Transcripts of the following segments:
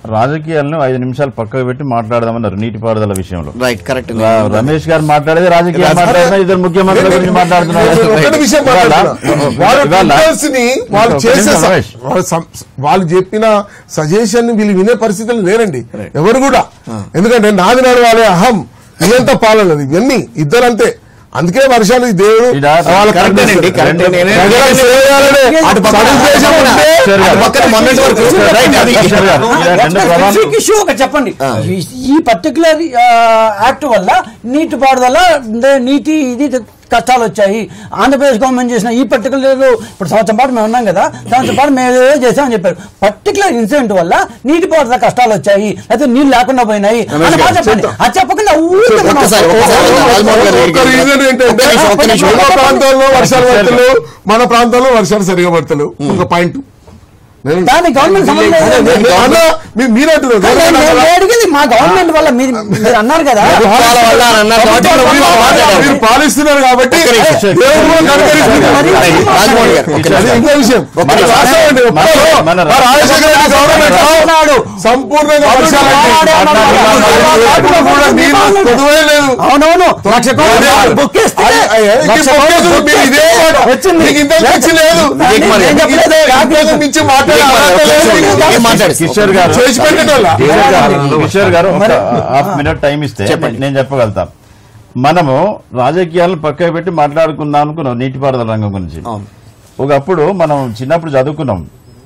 రాజకీయాలను ఐదు నిమిషాలు పక్కకు పెట్టి మాట్లాడదామన్నారు నీటిపారుదల విషయంలో రైట్ కరెక్ట్ రా- రమేష్ గారు మాట్లాడేది రాజకీయాలు మాట్లాడినా ఇద్దరు ముఖ్యమంత్రుల గురించి మాట్లాడుతున్నారు నేను ఒకటి విషయం మాట్లాడుతున్నా. వాళ్ళ ఇవాళ- టీచర్స్ ని వాళ్ళు ఒక చేసే నిమిషం, స- రమేష్. వాళ్ళ సం- వాళ్ళు చెప్పిన సజెషన్ వీళ్ళు వినే పరిస్థితులు లేరండి ఎవరు కూడా ఎందుకంటే నాది నడవాలి అహం ఇదంతా పాలనది ఇవన్నీ ఇద్దరంతే అందుకే వర్షాలు ఈ దేవుడు ఇదా- వాళ్ళ కరెక్టేనండి, కరెక్టే. నేనే- ప్రజలకు సేవ చేయాలనే అటు పక్కన సదుద్దేశం ఉంటే సరే. అటు పక్కన మొన్నటి వరకు రైట్ అది కిషోర్ గారు, ఇలా రెండు ప్రధాన- స్పెసిఫిక్ ఇష్యూ ఒక చెప్పండి ఈ- ఈ పర్టికులర్ యాక్ట్ వల్ల నీటి పారుదల అంటే నీటి ఇది కష్టాలు వచ్చాయి ఆంధ్రప్రదేశ్ గవర్నమెంట్ చేసిన ఈ పర్టికులర్ ఇప్పుడు సంవత్సరం పాటు మేము ఉన్నాం కదా సంవత్సరం పాటు మేము ఏదో చేసామని చెప్పారు పర్టికులర్ ఇన్సిడెంట్ వల్ల నీటి పారుదల కష్టాలు వచ్చాయి అయితే నీళ్ళు లేకుండా పోయినాయి అని బాగా చెప్పండి అది చెప్పకుండా ఊరికే మనం- ఒక్కసారి, ఒక్కసారి. రాజమోహన్ గారు ఒక్క రీజన్ ఏంటంటే ఒక్క నిమిషం, ఒక్క నిమిషం. మన ప్రాంతాల్లో వర్షాలు పడతలేవు మన ప్రాంతాల్లో వర్షాలు సరిగా పడతలేవు ఒక పాయింట్ నేను- దాని గవర్నమెంట్ సంబంధం లేదు. నేను- అన్నా, మీ- మీరు అంటున్నారు నేను- గవర్నమెంట్ నేను అసలు- అడిగింది మా గవర్నమెంట్ వల్ల మీరు మీరు అన్నారు కదా ప్రభుత్వాల వల్ల అని అన్నారు కాబట్టి మీరు ప్రభుత్వాలు మాట్లాడారు. మీరు పాలిస్తున్నారు కాబట్టి ఒక్క నిమిషం. దేవుడు కూడా కనుకరిస్తున్నారు. రైట్, రాజమోహన్ గారు ఒక్క అది నిమిషం. ఇంకో విషయం ఒక్క మన నిమిషం. రాష్ట్రం అండి, ఒప్పుకోరు. మన- మన మా రాజశేఖర రెడ్డి గవర్నమెంట్ మాట్లాడు. సంపూర్ణంగా వర్షాలు కూడా నీళ్ళు కొదువే లేదు అవునవును లక్ష కోట్లు అదే. బుక్కేస్తే అయ్య, అయ్య, లక్ష ఇంక కోట్లు బుక్కేసి మీరు ఇదే మాట. వచ్చింది. మీకు ఇంతకు మించి లేదు. వివేక్ మరి. నేను చెప్పలేదు. ఇంతకు మించి మాట్లాడే అర్హత లేదు మీకు. ఏం మాట్లాడు కిషోర్ గారు చేసి పెట్టేటోళ్ళ. కిషోర్ గారు కిషోర్ గారు ఒక హాఫ్ మినిట్ టైం ఇస్తే చెప్పండి. నేను చెప్పగలుగుతాం మనము రాజకీయాలను పక్కకు పెట్టి మాట్లాడుకుందాం అనుకున్నాం నీటిపారుదల రంగం గురించి అవును. ఒకప్పుడు మనం చిన్నప్పుడు చదువుకున్నాం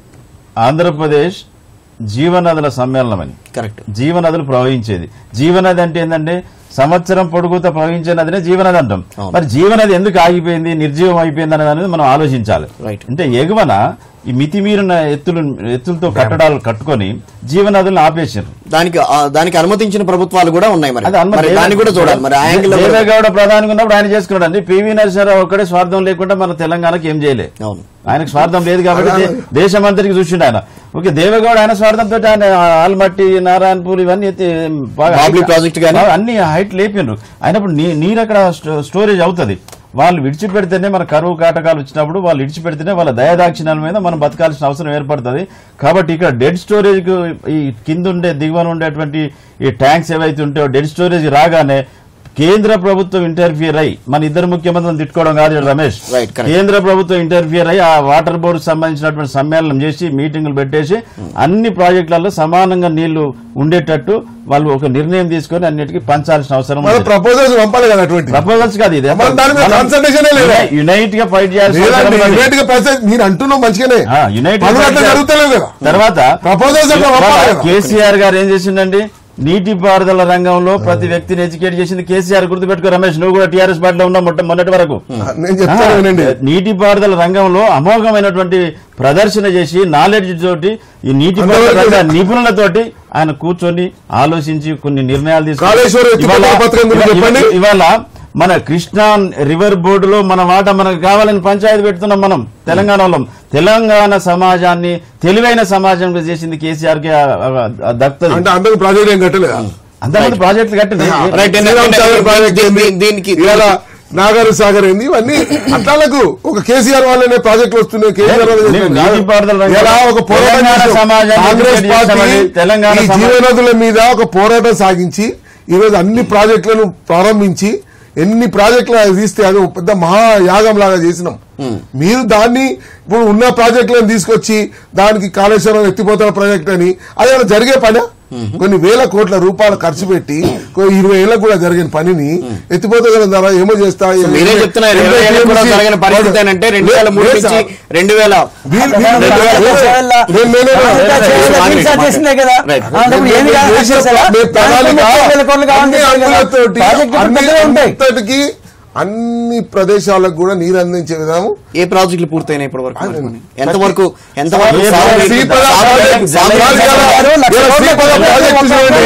ఆంధ్రప్రదేశ్ జీవనదుల సమ్మేళనం అని కరెక్ట్ జీవనదులు ప్రవహించేది జీవనది అంటే ఏంటంటే సంవత్సరం పొడుగుతో ప్రవహించే నదినే జీవనది అంటాం అవును. మరి జీవనది ఎందుకు ఆగిపోయింది నిర్జీవం అయిపోయింది అనేది అనేది మనం ఆలోచించాలి Right. అంటే ఎగువన ఈ మితిమీరిన ఎత్తులు ఎత్తులతో కట్టడాలు కట్టుకొని జీవనదులను ఆపేసారు దానికి ఆ, దానికి అనుమతించిన ప్రభుత్వాలు కూడా ఉన్నాయి మరి అది అనుమతి మరి దాన్ని కూడా చూడాలి మరి ఆ యాంగిల్ లో కూడా- దేవేగౌడ ప్రధానిగా ఉన్నప్పుడు ఆయన చేసుకున్నాడు అండి పివి నరసింహారావు ఒక్కడే స్వార్థం లేకుండా మన తెలంగాణకి ఏం చేయలే అవును ఆయనకు స్వార్థం లేదు కాబట్టి దే- దేశమంతరికి చూసిండు ఆయన ఓకే దేవేగౌడ ఆయన స్వార్థంతో ఆయన ఆల్మట్టి నారాయణపూర్ ఇవన్నీ ఎత్తి బాగా బాబ్లీ హైట్- ప్రాజెక్ట్ గానీ? బాగా అన్ని హైట్ లేపిండ్రు అయినప్పుడు నీ- నీరు అక్కడ స్టో- స్టోరేజ్ అవుతుంది వాళ్ళు విడిచిపెడితేనే మన కరువు కాటకాలు వచ్చినప్పుడు వాళ్ళు విడిచిపెడితేనే వాళ్ళ దయాదాక్షిణాల మీద మనం బతకాల్సిన అవసరం ఏర్పడుతుంది కాబట్టి ఇక్కడ డెడ్ స్టోరేజ్ కు ఈ కింద ఉండే దిగువన ఉండేటువంటి ఈ ట్యాంక్స్ ఏవైతే ఉంటాయో డెడ్ స్టోరేజ్ రాగానే కేంద్ర ప్రభుత్వం ఇంటర్ఫియర్ అయ్యి మన ఇద్దరు ముఖ్యమంత్రులను తిట్టుకోవడం కాదు రమేష్ Right, correct. కేంద్ర ప్రభుత్వం ఇంటర్ఫియర్ అయ్యి ఆ వాటర్ బోర్డు సంబంధించినటువంటి సమ్మేళనం చేసి మీటింగులు పెట్టేసి అన్ని ప్రాజెక్టులలో సమానంగా నీళ్లు ఉండేటట్టు వాళ్ళు ఒక నిర్ణయం తీసుకొని అన్నిటికీ పంచాల్సిన అవసరం మన ఉంది. ప్రపోజల్స్ పంపాలి కదా అటువంటి ప్రపోజల్స్ కాదు ఇది మన దాని మీద concentration ఏ లేదు. యునైట్ గా ఫైట్ చేయాల్సిన అవసరం లేదండి, ఉంది. యునైట్ గా ప్రశ్న- మీరు అంటున్నాం మంచిగానే ఆ, యునైట్ పనులు ఫైట్ అట్లా చేయాలి. జరుగుతలేవు కదా తర్వాత Proposals అట్లా పంపాలి కదా. కేసీఆర్ గారు ఏం చేసిండండి నీటిపారుదల రంగంలో ప్రతి వ్యక్తిని ఎడ్యుకేట్ చేసింది కేసీఆర్ గుర్తుపెట్టుకో రమేష్ నువ్వు కూడా టీఆర్ఎస్ పార్టీలో ఉన్నావు మొట్ట మొన్నటి వరకు నేను చెప్తాను వినండి నీటిపారుదల రంగంలో అమోఘమైనటువంటి ప్రదర్శన చేసి నాలెడ్జ్ తోటి ఈ నీటిపారుదల అంతవరకు రంగ నిపుణులతోటి ఆయన కూర్చొని ఆలోచించి కొన్ని నిర్ణయాలు తీసుకొని- కాళేశ్వరం ఎత్తిపోతల ఇవాళ- పథకం గురించి ఇవాళ- చెప్పండి. ఇవాళ మన కృష్ణా రివర్ బోర్డులో మన వాట మనకు కావాలని పంచాయతీ పెడుతున్నాం మనం తెలంగాణలో తెలంగాణ సమాజాన్ని తెలివైన సమాజంగా చేసింది కేసీఆర్ కి దక్కుతుంది అంటే అందరికి ప్రాజెక్ట్ ఏం కట్టలేదా అంతమంది ప్రాజెక్టులు కట్టింది రైట్ శ్రీరామ్ సాగర్ ప్రాజెక్ట్ ఏంది? దీనికి- దీనికి ఇవాళ నాగార్ సాగర్ ఏంది ఇవన్నీ అట్లాలకు ఒక కేసీఆర్ వాళ్ళనే ప్రాజెక్టులు వస్తున్నాయి కేసీఆర్ వాళ్ళే నీ- చేస్తున్నారు. నీటిపారుదల రంగంలో ఇలా ఒక పోరాటం తెలంగాణ చేసాం. సమాజాన్ని కాంగ్రెస్ ఎడ్యుకేట్ పార్టీ చేస్తామని తెలంగాణ ఈ సమా- జీవనదుల మీద ఒక పోరాటం సాగించి ఈ రోజు అన్ని ప్రాజెక్టులను ప్రారంభించి ఎన్ని ప్రాజెక్టులు అది తీస్తే అది ఒక పెద్ద మహాయాగం లాగా చేసినాం మీరు దాన్ని ఇప్పుడు ఉన్న ప్రాజెక్టులను తీసుకొచ్చి దానికి కాళేశ్వరం ఎత్తిపోతున్న ప్రాజెక్ట్ అని అది ఏమైనా జరిగే పని కొన్ని వేల కోట్ల రూపాయలు ఖర్చు పెట్టి కొన్ని ఇరవై ఏళ్ళకు కూడా జరిగిన పనిని ఎత్తిపోతగలం ద్వారా ఏమో చేస్తా మీరే చెప్తున్నారు ఇరవై ఏళ్ళకి కూడా జరిగిన పరిస్థితి అని అంటే రెండు వేల మూడు నుంచి రెండు వేల వీళ్ళు- వీళ్ళు- రెండు వేల వీళ్ళు- చేయాలా? నేను- నేను- అంతా చేయాలా? ఆగండి, తీర్చా ఆగండి. చేసిందే కదా Right. అలాంటప్పుడు ఏమి కాదు దేశ చేశారా? మీ ప్రణాళిక ముప్పై వేల కోట్లు కావాలని అన్ని చెప్పారు కదా. అంగుళతోటి ప్రాజెక్టులు అన్ని పెద్దగా ఉంటాయి అంతటికి అన్ని ప్రదేశాలకు కూడా నీరు అందించే విధానం ఏ ప్రాజెక్టులు పూర్తయినాయి ఇప్పటి వరకు ఎంతవరకు ఎంతవరకు ఏ సాగు- ప్రాజెక్టు? శ్రీపద సాగు- ప్రాజెక్టు- సాగు- గారు, లక్ష ఇలా కోట్ల శ్రీపద ప్రాజెక్టు చూడండి.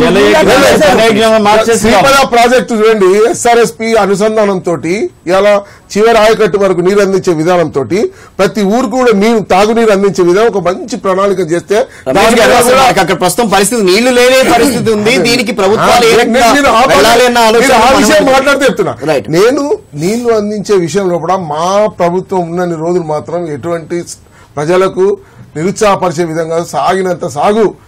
జల- జల- మార్చేస్తున్నాం. శ్రీపద ప్రాజెక్టు చూడండి ఎస్ఆర్ఎస్పి అనుసంధానం తోటి ఇలా చివరి ఆయకట్టు వరకు నీరు అందించే విధానం తోటి ప్రతి ఊరు కూడా నీరు తాగునీరు అందించే విధానం ఒక మంచి ప్రణాళిక చేస్తే రమేష్ దాని గారు మీద అసలు కూడా- మనకు అక్కడ ప్రస్తుతం పరిస్థితి నీళ్లు లేని పరిస్థితి ఉంది దీనికి ప్రభుత్వాలు ఏ నేను- రకంగా నేను ఆ వెళ్ళాలి అన్న నేను ఆలోచన ఆ విషయం మనం- మాట్లాడితే చెప్తున్నా Right. నేను నీళ్లు అందించే విషయంలో కూడా మా ప్రభుత్వం ఉన్నన్ని రోజులు మాత్రం ఎటువంటి ప్రజలకు నిరుత్సాహపరిచే విధంగా సాగినంత సాగు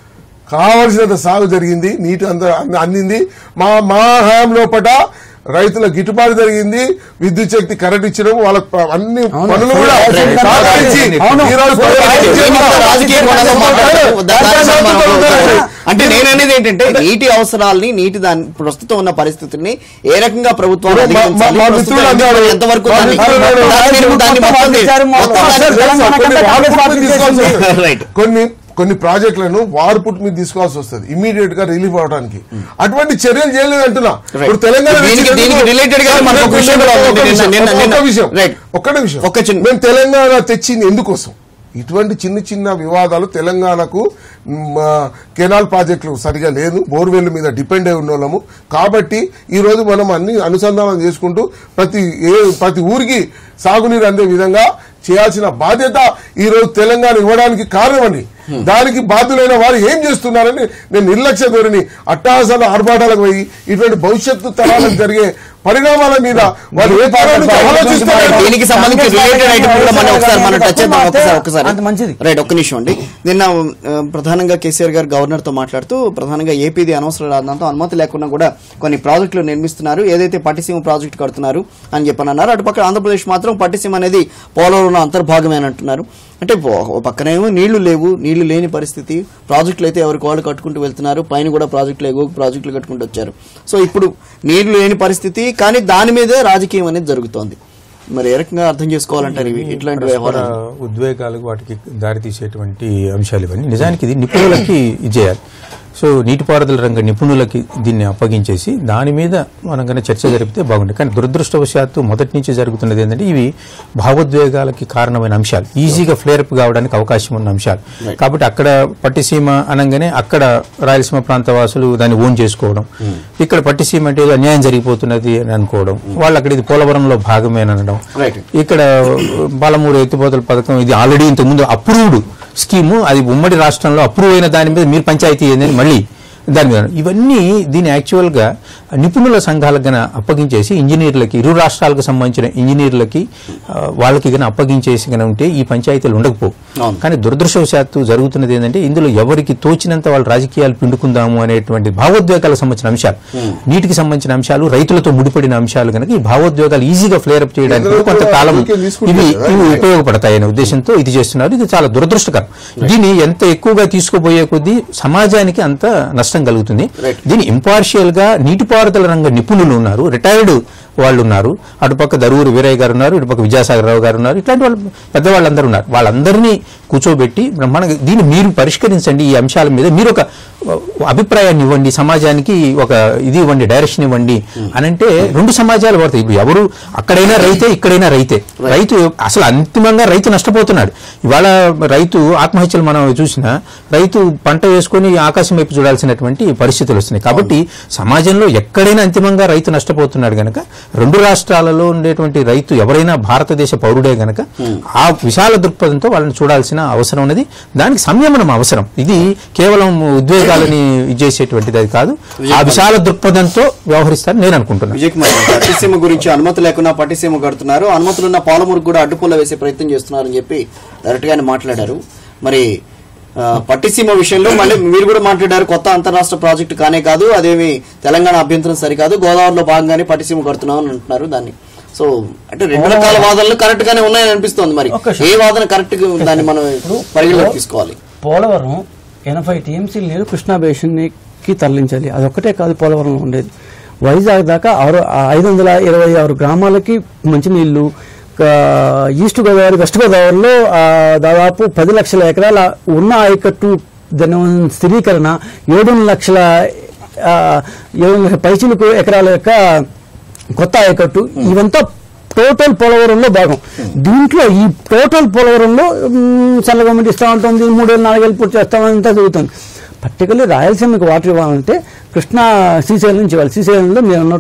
కావలసినంత సాగు జరిగింది నీటి అంత అంద- అందింది మా మా హయాం లోపట రైతుల గిట్టుబాటు జరిగింది విద్యుత్ శక్తి కరెంట్ ఇచ్చడం వాళ్ళ ప- అన్ని పనులు కూడా రైట్. సహకరించి అవును. ఈ రోజు అవును. ప్రజలకు దీన్ని చేరువ- రాజకీయ కోణంలో మాట్లాడతారు. దా- దాని మీద మనం అవును. అంటే నేను అనేది ఏంటంటే నీటి అవసరాల్ని నీటి దాని ప్రస్తుతం ఉన్న పరిస్థితుల్ని ఏ రకంగా ప్రభుత్వాలు ఇప్పుడు మా- అధిగమించాలి? మా ప్రస్తుతం మిత్రులు అన్నారు. ఎంతవరకు మా దాన్ని- మిత్రులు అన్నారు. దాన్ని మీరు దాన్ని మొత్తం మొత్తం మొత్తం మొత్తం దాన్ని- తెలంగాణ కొన్ని కంటే వార్పులు కాంగ్రెస్ తీసుకోవాల్సి పార్టీ వస్తుంది. రైట్. కొన్ని కొన్ని ప్రాజెక్టులను వార్పుట్ మీద తీసుకోవాల్సి వస్తుంది ఇమీడియట్ గా రిలీఫ్ అవడానికి అటువంటి చర్యలు చేయలేదు అంటున్నా ఇప్పుడు తెలంగాణ దీనికి- నుంచి దీనికి ఎందుకు- related గా మనకు ఒక విషయం కూడా ఉంది. ఒక్క నిన్న- విషయం, నిన్న- ఒక్క నిన్న- విషయం రైట్. ఒక్కటే విషయం ఒక్క చిన్న- మేము తెలంగాణ తెచ్చింది ఎందుకోసం ఇటువంటి చిన్న చిన్న వివాదాలు తెలంగాణకు మ్, ఆ, కెనాల్ ప్రాజెక్టులు సరిగా లేదు బోర్వెల్ మీద డిపెండ్ అయి ఉన్న వాళ్ళము కాబట్టి ఈ రోజు మనం అన్ని అనుసంధానం చేసుకుంటూ ప్రతి ఏ ప్రతి ఊరికి సాగునీరు అందే విధంగా చేయాల్సిన బాధ్యత ఈ రోజు తెలంగాణ ఇవ్వడానికి కారణమని దానికి బాధ్యులైన వారు ఏం చేస్తున్నారని నేను నిర్లక్ష్య ధోరణి అట్టహాసాల ఆర్భాటాలకు పోయి ఇటువంటి భవిష్యత్తు తరాలకు జరిగే పరిణామాల మీద వాళ్ళు ఏ కారణం నుంచి ఆలోచిస్తున్నారు దీనికి సంబంధించి రిలేటెడ్ ఐటమ్ కూడా మనం ఒకసారి మనం టచ్ చేద్దాం ఒకసారి ఒకసారి అంత మంచిది. రైట్ ఒక్క నిమిషం అండి నిన్న ఆ, ప్రధానంగా కేసీఆర్ గారు గవర్నర్ తో మాట్లాడుతూ ప్రధానంగా ఏపీది అనవసర రాదంతో అనుమతి లేకుండా కూడా కొన్ని ప్రాజెక్టులు నిర్మిస్తున్నారు ఏదైతే పట్టిసీమ ప్రాజెక్టు కడుతున్నారు అని చెప్పని అన్నారు అటుపక్క ఆంధ్రప్రదేశ్ మాత్రం పట్టిసీమ అనేది పోలవరంలో అంతర్భాగమే అని అంటున్నారు అంటే ఓ- ఓ పక్కనేమో నీళ్లు లేవు నీళ్లు లేని పరిస్థితి ప్రాజెక్టులు అయితే ఎవరికి వాళ్ళు కట్టుకుంటూ వెళ్తున్నారు పైన కూడా ప్రాజెక్టులు ఎగువ ప్రాజెక్టులు కట్టుకుంటూ వచ్చారు సో ఇప్పుడు నీళ్లు లేని పరిస్థితి కానీ దాని మీదే రాజకీయం అనేది జరుగుతోంది మరి ఏ రకంగా అర్థం చేసుకోవాలంటారు ఇవి ఇట్లాంటి పరస్పర వ్యవహారాలు ఉద్వేగాలకు వాటికి దారితీసేటువంటి అంశాలు ఇవన్నీ నిజానికి ఇది నిపుణులకి ఇది చేయాలి సో నీటిపారుదల రంగ నిపుణులకి దీన్ని అప్పగించేసి దాని మీద మనం కనుక చర్చ జరిపితే బాగుంటుంది కానీ దురదృష్టవశాత్తు మొదటి నుంచి జరుగుతున్నది ఏంటంటే ఇవి భావోద్వేగాలకి కారణమైన అంశాలు ఈజీగా ఫ్లేరప్ కావడానికి అవకాశం ఉన్న అంశాలు కాబట్టి అక్కడ పట్టిసీమ అనగానే అక్కడ రాయలసీమ ప్రాంత వాసులు దాన్ని ఓన్ చేసుకోవడం ఇక్కడ పట్టిసీమ అంటే ఏదో అన్యాయం జరిగిపోతున్నది అని అనుకోవడం వాళ్ళు అక్కడ ఇది పోలవరంలో భాగమేనడం రైట్ ఇక్కడ పాలమూరు ఎత్తిపోతల పథకం ఇది ఆల్రెడీ ఇంతకుముందు అప్రూవ్డ్ స్కీము అది ఉమ్మడి రాష్ట్రంలో అప్రూవ్ అయిన దాని మీద మీరు పంచాయతీ ఏందని మళ్ళీ దాని మీద ఇవన్నీ దీని యాక్చువల్ గా నిపుణుల సంఘాలకు గన అప్పగించేసి ఇంజనీర్లకి ఇరు రాష్ట్రాలకు సంబంధించిన ఇంజనీర్లకి ఆ, వాళ్ళకి గన అప్పగించేసి గన ఉంటే ఈ పంచాయతీలు ఉండకపోవు అవును. కానీ దురదృష్టవశాత్తు జరుగుతున్నది ఏంటంటే ఇందులో ఎవరికి తోచినంత వాళ్ళు రాజకీయాలు పిండుకుందాము అనేటువంటి భావోద్వేగాలకు సంబంధించిన అంశాలు నీటికి సంబంధించిన అంశాలు రైతులతో ముడిపడిన అంశాలు కనుక ఈ భావోద్వేగాలు ఈజీగా ఫ్లేరప్ చేయడానికి ఇతరులు కొంత కూడా కాలం ఊరికే తీసుకుంటారు ఇవి కదా. ఇవి ఉపయోగపడతాయనే ఉద్దేశంతో ఇది చేస్తున్నారు ఇది చాలా దురదృష్టకరం దీన్ని ఎంత ఎక్కువగా తీసుకుపోయే కొద్దీ సమాజానికి అంత నష్టం కలుగుతుంది Right. దీన్ని ఇంపార్షియల్ గా నీటిపారుదల రంగ నిపుణులు ఉన్నారు రిటైర్డ్ వాళ్ళు ఉన్నారు అటుపక్క దరూరు వీరయ్య గారు ఉన్నారు ఇటుపక్క విద్యాసాగర్ రావు గారు ఉన్నారు ఇట్లాంటి వాళ్ళు పెద్దవాళ్ళందరూ ఉన్నారు వాళ్ళందరినీ కూర్చోబెట్టి బ్రహ్మాండంగా దీన్ని మీరు పరిష్కరించండి ఈ అంశాల మీద మీరు ఒక అభిప్రాయాన్ని ఇవ్వండి సమాజానికి ఒక ఇది ఇవ్వండి డైరెక్షన్ ఇవ్వండి అని అంటే రెండు సమాజాలు పడతాయి ఇప్పుడు ఎవరు అక్కడైనా రైతే ఇక్కడైనా రైతే రైతు అసలు అంతిమంగా రైతు నష్టపోతున్నాడు ఇవాళ రైతు ఆత్మహత్యలు మనం చూసినా రైతు పంట వేసుకొని ఆకాశం వైపు చూడాల్సినటువంటి పరిస్థితులు వస్తున్నాయి కాబట్టి సమాజంలో ఎక్కడైనా అంతిమంగా రైతు నష్టపోతున్నాడు గనక రెండు రాష్ట్రాలలో ఉండేటువంటి రైతు ఎవరైనా భారతదేశ పౌరుడే గనక ఆ విశాల దృక్పథంతో వాళ్ళని చూడాల్సిన అవసరం ఉన్నది దానికి సంయమనం అవసరం ఇది కేవలం ఉద్వేగాలని ఇచ్చేసేటువంటిది అది కాదు ఆ విశాల దృక్పథంతో వ్యవహరిస్తారని నేను అనుకుంటున్నాను విజయ్ కుమార్ గారు, పట్టిసీమ గురించి అనుమతి లేకుండా పట్టిసీమ కడుతున్నారు అనుమతులున్న పాలమూరు కూడా అడ్డుపుల్ల వేసే ప్రయత్నం చేస్తున్నారని చెప్పి డైరెక్ట్ గానే మాట్లాడారు మరి ఆ, పట్టిసీమ విషయంలో మళ్ళీ మీరు కూడా మాట్లాడారు కొత్త అంతరాష్ట్ర ప్రాజెక్టు కానే కాదు అదేమి తెలంగాణ అభ్యంతరం సరికాదు గోదావరిలో భాగంగానే పట్టిసీమ కడుతున్నాం అని అంటున్నారు దాన్ని సో అంటే రెండు రకాల వాదనలు కరెక్ట్ గానే ఉన్నాయని అనిపిస్తోంది మరి ఒక్క ఏ వాదన కరెక్ట్ గా దాన్ని మనం పరిగణలోకి తీసుకోవాలి పోలవరం ఎనభై టీఎంసీల నీరు కృష్ణా బేసిన్కి తరలించాలి అదొక్కటే కాదు పోలవరంలో ఉండేది వైజాగ్ దాకా ఆరు ఐదు వందల ఇరవై ఆరు గ్రామాలకి మంచినీళ్లు కా- ఈస్ట్ గోదావరి వెస్ట్ గోదావరిలో ఆ, దాదాపు పది లక్షల ఎకరాల ఉన్న ఆయకట్టు దాని స్థిరీకరణ ఏడు లక్షల ఆ, ఏడు లక్షల పైచిలకు ఎకరాల యొక్క కొత్త ఆయకట్టు ఇవంతా టోటల్ పోలవరంలో భాగం దీంట్లో ఈ టోటల్ పోలవరంలో సెంట్రల్ గవర్నమెంట్ ఇస్తా ఉంటుంది మూడేళ్ళు నాలుగేళ్ళు పూర్తి చేస్తామంతా జరుగుతుంది పర్టికులర్లీ రాయలసీమకి వాటర్ ఇవ్వాలంటే కృష్ణా శ్రీశైలం నుంచి ఇవ్వాలి శ్రీశైలంలో మీరు అన్నట్టు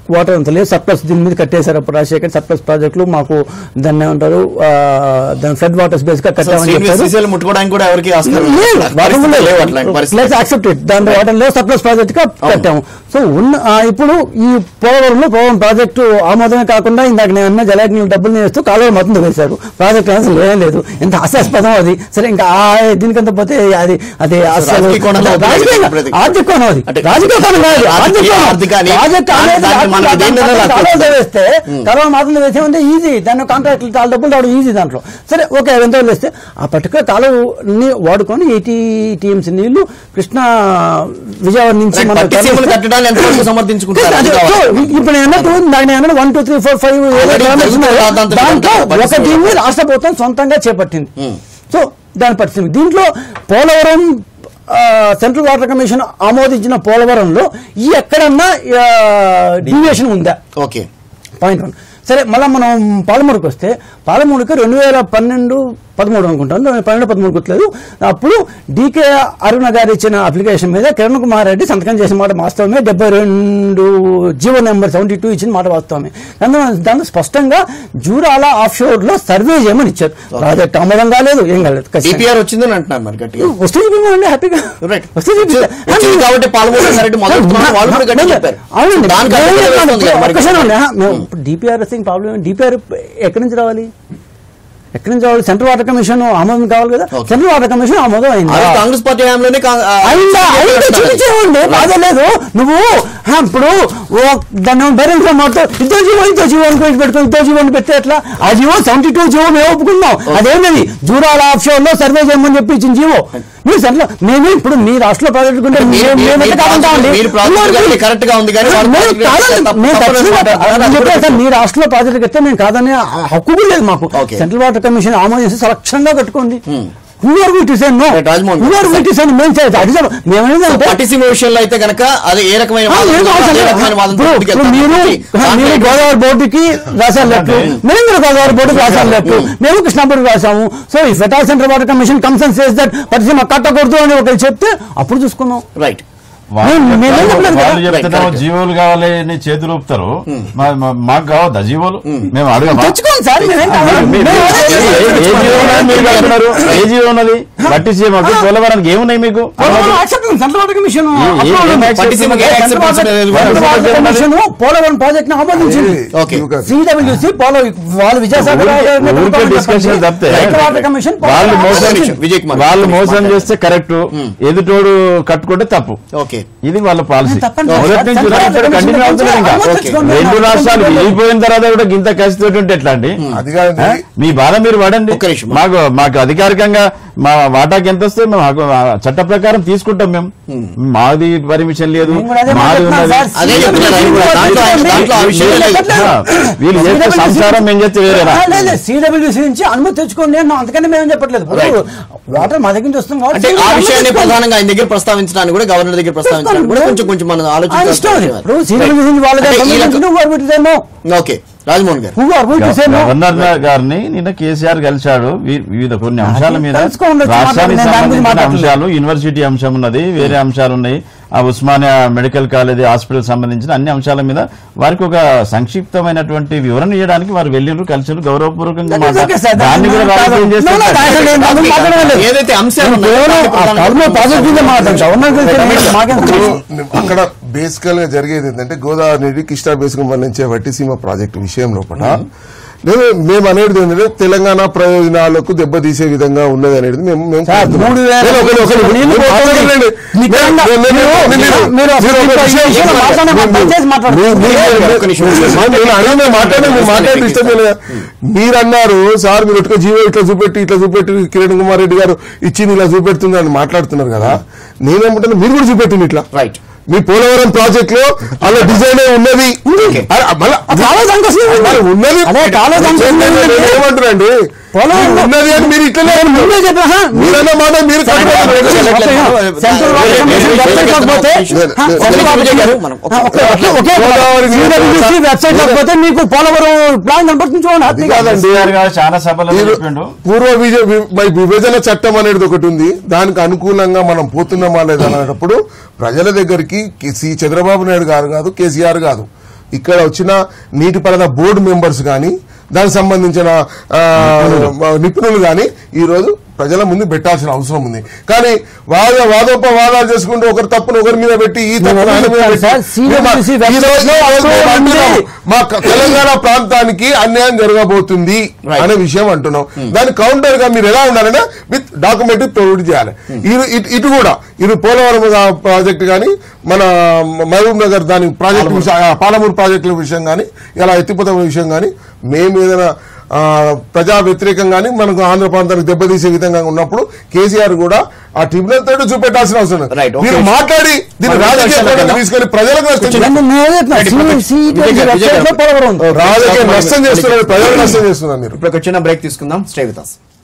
వాటర్ అంత లేదు సర్ప్లస్ దీని మీద కట్టేశారు అప్పుడు రాజశేఖర్ సర్ప్లస్ ప్రాజెక్టులు మాకు దాన్ని ఏమంటారు ఆ, దాని ఫ్లడ్ వాటర్స్ బేస్ గా కట్టామని శ్రీనివాస్ చెప్పారు శ్రీశైలం ముట్టుకోవడానికి కూడా ఎవరికి ఆస్కారం లేదు, లేదు. వాటర్ పరిస్థితులు లేదు. లేవు అట్లాంటి పరిస్థితి Let's accept it. దాంట్లో వాటర్ లేవు సర్ప్లస్ ప్రాజెక్ట్ గా కట్టాము సో ఉన్న ఆ, ఇప్పుడు ఈ పోలవరంలో పోలవరం ప్రాజెక్టు ఆమోదమే కాకుండా ఇందాక నేను అన్న జలాగ్ని డబ్బులు వేస్తూ కాలువ మొత్తం వేశారు ప్రాజెక్ట్ అసలు లేనే లేదు ఎంత హాస్యాస్పదం అది సరే ఇంకా ఆ దీనికంత పోతే అది అది అసలు రాజకీయ కోణంలో రాజకీయంగా- ప్రతి- ఆర్థిక కోణం అది అంటే రాజకీయ కోణం కాదు ఆర్థిక రాజకీయ, కోణం. ఆర్థిక అని ప్రాజెక్ట్ దాన్ని- అనేది దాన్ని మనకి ఆర్థిక దేని మీద కాలువ లాక్కొస్తుంది? వేస్తే కరోనా మాత్రం వేసేమంటే ఈజీ దాన్ని కాంట్రాక్ట్ చాలా డబ్బులు రావడం ఈజీ దాంట్లో సరే ఓకే ఎంత వేస్తే ఆ పర్టికులర్ కాలువని వాడుకొని ఎయిటీ టీఎంసీ నీళ్లు కృష్ణా విజయవాడ నుంచి Right, మనం పట్టి సీమలు కట్టడాన్ని ఎంతవరకు సమర్థించుకుంటారు అది అదే, కావాలి. సో ఇప్పుడు నేను అన్నట్టు దాన్ని అన్నట్టు one two three four five Already జరుగుతున్న రాద్ధాంతం దాంట్లో ఇదంతా ఒక పరిస్థితి. దీన్ని రాష్ట్ర ప్రభుత్వం సొంతంగా చేపట్టింది సో దాని పరిస్థితి దీంట్లో పోలవరం ఆ, సెంట్రల్ వాటర్ కమిషన్ ఆమోదించిన పోలవరంలో ఈ ఎక్కడన్నా డీవియేషన్ ఉందా ఓకే పాయింట్ వన్ సరే మళ్ళీ మనం పాలమూరుకి వస్తే పాలమూరుకి రెండు వేల పన్నెండు పదమూడు అనుకుంటాను పన్నెండు పదమూడు గుర్తులేదు అప్పుడు డీకే అరుణ గారు ఇచ్చిన అప్లికేషన్ మీద కిరణ్ కుమార్ రెడ్డి సంతకం చేసిన మాట వాస్తవమే డెబ్బై రెండు జీవో నెంబర్ సెవెంటీ టూ ఇచ్చిన మాట వాస్తవమే దాంట్లో దాంట్లో స్పష్టంగా జూరాల ఆఫ్ షోర్ లో సర్వే చేయమని ఇచ్చారు ప్రాజెక్ట్ ఆమోదం కాలేదు ఏం కాలేదు ఖచ్చితంగా. డిపిఆర్ వచ్చిందని అంటున్నారు మరి గట్టిగా వస్తే చూపించండి హ్యాపీగా Right. వస్తే చూపిస్తా. వచ్చింది కాబట్టి పాలమూరు రంగారెడ్డి మొదలు పెట్టుకున్నారు. వాళ్ళు కూడా గట్టిగా చెప్పారు. అవునండి దానికి నేను అడ్డుకట్ట చెప్తాను. వేస్తుంది కదా మరి. ఒక్క క్షణం ఉండి. ఆహా, మేము డిపిఆర్ ప్రాబ్లం డిపిఆర్ ఎక్కడి నుంచి రావాలి ఎక్కడి నుంచి రావాలి సెంట్రల్ వాటర్ కమిషన్ ఆమోదం కావాలి కదా Okay. సెంట్రల్ వాటర్ కమిషన్ ఆమోదం అయింది అది కాంగ్రెస్ పార్టీ హయాంలోనే కా- ఆ, అయిందా అయితే చేస్తున్నారు. చూపించేవాడి బాధలేదు నువ్వు హా, ఇప్పుడు ఓ దాన్ని బేరెన్స్ మాట ఇద్దరు జీవో ఇద్దరు జీవో అనుకోని పెట్టుకో ఇద్దరు జీవో అని పెడితే ఎట్లా ఆ జీవో సెవెంటీ టూ జీవో మేము ఒప్పుకున్నాం అదేమిది జూరాల ఆఫ్ షోర్ లో సర్వే చేయమని చెప్పి ఇచ్చిన జీవో మీరు సెంట్రల్ మేము ఇప్పుడు మీ రాష్ట్రంలో ప్రాజెక్ట్ కుంటే మీరు- మేము- మీరు- మేము మీరు ఎట్లా కాదంటామండి? మీరు ప్రాజెక్ట్ కడితే కరెక్ట్ గా ఉంది కానీ వాళ్ళు మేము ప్రాజెక్ట్ కాదని- కడితే తప్పు- మేము తప్పు ఖచ్చితంగా అనుకుంటారు. నేను చెప్పేది సార్, మీ రాష్ట్రంలో ప్రాజెక్ట్ కడితే మేము కాదని హక్కు కూడా లేదు మాకు Okay. సెంట్రల్ వాటర్ కమిషన్ ఆమోదించి సలక్షంగా కట్టుకోండి who are we to say no Right, Rajamohan who are we to say మేము చేయదు అది సార్, మేము ఏంటంటే పట్టిసీమ విషయంలో అయితే కనుక అది ఏ రకమైన ఆ, వాదన లేదు, ఉందో అవసరం అదే లేదు. రకమైన వాదనతో ఇప్పుడు- ముందుకెళ్తాం. ఇప్పుడు మీరు దాంట్లో మీరు గోదావరి బోర్డుకి రాశారు లెట్లు మేము కూడా గోదావరి బోర్డుకి రాశారు లెట్లు మేము కృష్ణాపూర్కి రాసాము సో ఈ ఫెటాల్ center water commission comes and says that పరిశ్రమ కట్టకూడదు అని ఒకరు చెప్తే అప్పుడు చూసుకుందాం రైట్ వాళ్ళు మేము- మేము ఏం చెప్తారు, చెప్పలేదు వాళ్ళు కదా. చెప్తున్నాము Right, జీవోలు కావాలి అని చేతులు ఊపుతారు మా- మా- మాకు కావద్దా జీవోలు మేము అడగమా తెచ్చుకోండి సార్ మేమేం మీరు- కాదు. మీరు- మేము ఏ- ఏ- ఏ జీవో ఉన్నది మీరు అంటున్నారు ఏ జీవో ఉన్నది పట్టి సీమకు పోలవరానికి ఏమున్నాయి మీకు పోలవరం accept ఉంది. సెంట్రల్ వాటర్ కమిషన్ ఏ- ఏ- అప్రూవల్ ఉంది. accept పట్టిసీమకి ఏ సెంట్రల్ accept వాటర్- చేసేది కూడా సెంట్రల్ వాటర్ లేదు. కమిషన్ పోలవరం ప్రాజెక్ట్ ని ఆమోదించింది ఓకే సిడబ్ల్యూసి పోలవరం వాళ్ళు విజయసాగర్ రావు గారి ఊరికే నేతృత్వంలో డిస్కషన్ చెప్పండి. తప్పితే సెంట్రల్ వాటర్ కమిషన్ వాళ్ళు పోలవరం మోసం ఆమోదించింది. విజయ్ కుమార్. వాళ్ళు మోసం చేస్తే కరెక్ట్ ఎదుటోడు కట్టుకుంటే తప్పు ఓకే ఇది వాళ్ళ పాలసీ తప్పండి. మొదటి నుంచి సెంట్రల్ ఉన్నది ఇప్పుడు వాటర్ కంటిన్యూ కమిషన్ అవుతున్నారు ఇంకా ఆమోదించుకోండి. రెండు రాష్ట్రాలు విడిపోయిన తర్వాత కూడా గింత కసితోటి ఉంటే ఎట్లా అండి అది కాదండి. ఆ? మీ బాధ మీరు పడండి ఒక్క నిమిషం. మాకు మాకు అధికారికంగా మా వాటాకి ఎంత వస్తే మేము హక్కు- ఆ చట్ట ప్రకారం తీసుకుంటాం మేము మాది పర్మిషన్ లేదు మేము కూడా అదే మాది మాట్లాడుతున్నాం ఉన్నది సార్. అదే చెప్తున్నారు అది కూడా. దాంట్లో దాంట్లో ఆ విషయం లేదు. ఆ, వీళ్ళు చేస్తే సంసారం మేము చేస్తే వేరేనా ఆ, లేదు సిడబ్ల్యూసీ నుంచి అనుమతి తెచ్చుకోండి అన్నాం అందుకని మేము చెప్పట్లేదు ఇప్పుడు వాటర్ మా దగ్గర నుంచి వస్తుంది కాబట్టి అంటే ఆ అనుమతి విషయాన్ని తెచ్చుకోండి. ప్రధానంగా ఆయన దగ్గర ప్రస్తావించడానికి కూడా గవర్నర్ దగ్గర ప్రస్తావించడానికి కూడా కొంచెం కొంచెం మనం ఆయన ఇష్టం అది. ఆలోచించాలి ఇప్పుడు సిడబ్ల్యూసీ నుంచి వాళ్ళ అంటే ఈ దగ్గర రకం- నువ్వు అడుగుతుందేమో ఓకే రాజమోహన్ గారు నువ్వు అడుగుతుందేమో గవర్నర్ గారిని నిన్న కేసీఆర్ కలిశాడు వి- వివిధ కొన్ని అంశాల మీద తెలుసుకోండి, వచ్చి రాష్ట్రానికి మాట్లాడండి, నేను దాని గురించి సంబంధించిన మాట్లాడలేదు. అంశాలు యూనివర్సిటీ అంశం ఉన్నది వేరే అంశాలు ఉన్నాయి ఆ ఉస్మానియా మెడికల్ కాలేజ్ హాస్పిటల్ సంబంధించిన అన్ని అంశాల మీద వారికి ఒక సంక్షిప్తమైనటువంటి వివరణ ఇవ్వడానికి వారు వెళ్ళిండ్రు కలిసి గౌరవపూర్వకంగా That is okay, sir. మాట్లాడారు. దాన్ని కూడా కాదు. రాజకీయం No, no, చేస్తారు. దాంట్లో నేను దాని గురించి మాట్లాడలేదు. ఏదైతే అంశాలు నేను ఉన్నాయో కేవలం దాన్ని ఆ ప్రధానంగా కర్మ పాజిటివ్ గా మాట్లాడతాను గవర్నర్ గురించి మాకేం తెలుసు? అక్కడ బేసికల్ గా జరిగేది ఏంటంటే గోదావరి నీటి కృష్ణా బేసిక్ సంబంధించే వట్టిసీమ ప్రాజెక్టు విషయం లోపల లేదు మేము అనేది ఏంటంటే తెలంగాణ ప్రయోజనాలకు దెబ్బతీసే విధంగా ఉన్నది అనేది మేము మేము సార్, కోరుతున్నాం. మూడు వేల లేదు, ఒకటి- ఒకటి- నీళ్లు మీరు పోతుంది. మాట్లాడండి. మీకు నేను- ఏమన్నా- నేను- నేను- మీరు- నేను- మీరు- మీరు మీరు ఒక అసలు విషయం- ఈ విషయంలో మాట్లాడిన మీరు- దయచేసి మాట్లాడండి. మీరు- మీరు- ఒక్క నిమిషం. మీరు- నేను అడిగిన మాట్లాడే మీరు మాట్లాడే ఇష్టం లేదు మీరు అన్నారు సార్ మీరు ఒట్టుగా జీవో ఇట్లా చూపెట్టి ఇట్లా చూపెట్టి కిరణ్ కుమార్ రెడ్డి గారు ఇచ్చింది ఇలా చూపెడుతుంది అని మాట్లాడుతున్నారు కదా నేనేమంటున్నా మీరు కూడా చూపెట్టింది ఇట్లా రైట్ మీ పోలవరం ప్రాజెక్ట్ లో అలా డిజైన్ ఉన్నది అరే, మళ్ళా- అది చాలా దానికోసం ఉంది. మరి ఉన్నది అదే చాలా దానికోసం ఉంది. ఏమంటారండి పోలవరం- ఉన్నది అని మీరు ఇట్లనే నేను ముందే చెప్పాను మీరన్న మాట మీరు కట్టుకోవాలి. సెంట్రల్ వాటర్ కమిషన్ వెబ్సైట్ కాకపోతే సెంట్రల్ వాటర్ గారు, మనం ఒక- ఒకే ఒకే ఒకే గోదావరి CWC వెబ్సైట్ కాకపోతే మీకు పోలవరం ప్లాన్ కనపడుతుంది చూడండి హ్యాపీగా కాదండి. కేసీఆర్ గారు చాలా సభలో మీరు చెప్పిండు పూర్వ విజ- వి- మరి విభజన చట్టం అనేది ఒకటి ఉంది దానికి అనుకూలంగా మనం పోతున్నామా లేదా అనేటప్పుడు ప్రజల దగ్గరికి కే- సి చంద్రబాబు నాయుడు గారు కాదు కేసీఆర్ కాదు ఇక్కడ వచ్చిన నీటిపారుదల బోర్డు మెంబర్స్ కానీ దానికి సంబంధించిన ఆ, నిపుణులు కానీ ఈ రోజు ప్రజల ముందు పెట్టాల్సిన అవసరం ఉంది కానీ వాద వాదోపవాదాలు చేసుకుంటూ ఒకరు తప్పును ఒకరి మీద పెట్టి ఈ తప్పును ఆయన మీద పెట్టి సార్, CWC ఈ రోజు- ఈ రోజు మేము అంటున్నాం, ఉంది. మా క- తెలంగాణ ప్రాంతానికి అన్యాయం జరగబోతుంది Right. అనే విషయం అంటున్నాం దాని కౌంటర్ గా మీరు ఎలా ఉండాలంటే విత్ డాక్యుమెంటరీ ప్రొవైడ్ చేయాలి ఇటు- ఇటు- ఇటు కూడా ఇటు పోలవరం ప్రాజెక్ట్ కానీ మన మహబూబ్ నగర్ దాని ప్రాజెక్టు విషయం ఆ, పాలమూరు ప్రాజెక్టుల విషయం కానీ ఇలా ఎత్తిపోతల విషయం కానీ మేము ఏదైనా ఆ, ప్రజా వ్యతిరేకంగాని మనకు ఆంధ్ర ప్రాంతానికి దెబ్బతీసే విధంగా ఉన్నప్పుడు కేసీఆర్ కూడా ఆ ట్రిబ్యునల్ తోటి చూపెట్టాల్సిన అవసరం ఉంది. Right, okay. మీరు మాట్లాడి దీన్ని మరి రాజకీయ విషయాలకు కోణంలో వెళ్దాం. తీసుకొని ప్రజలకు నష్టం చేయాలి. నేను నేనే చెప్తున్నా. Right, perfect. సి- సి- విజయ్ గారు, విజయ్ గారు. వెబ్సైట్లో పోలవరం ఉంది. రాజకీయ నష్టం చేస్తున్నారు ప్రజలకు నష్టం చేస్తున్నారు మీరు ఇప్పుడు ఒక చిన్న బ్రేక్ తీసుకుందాం స్టే విత్ us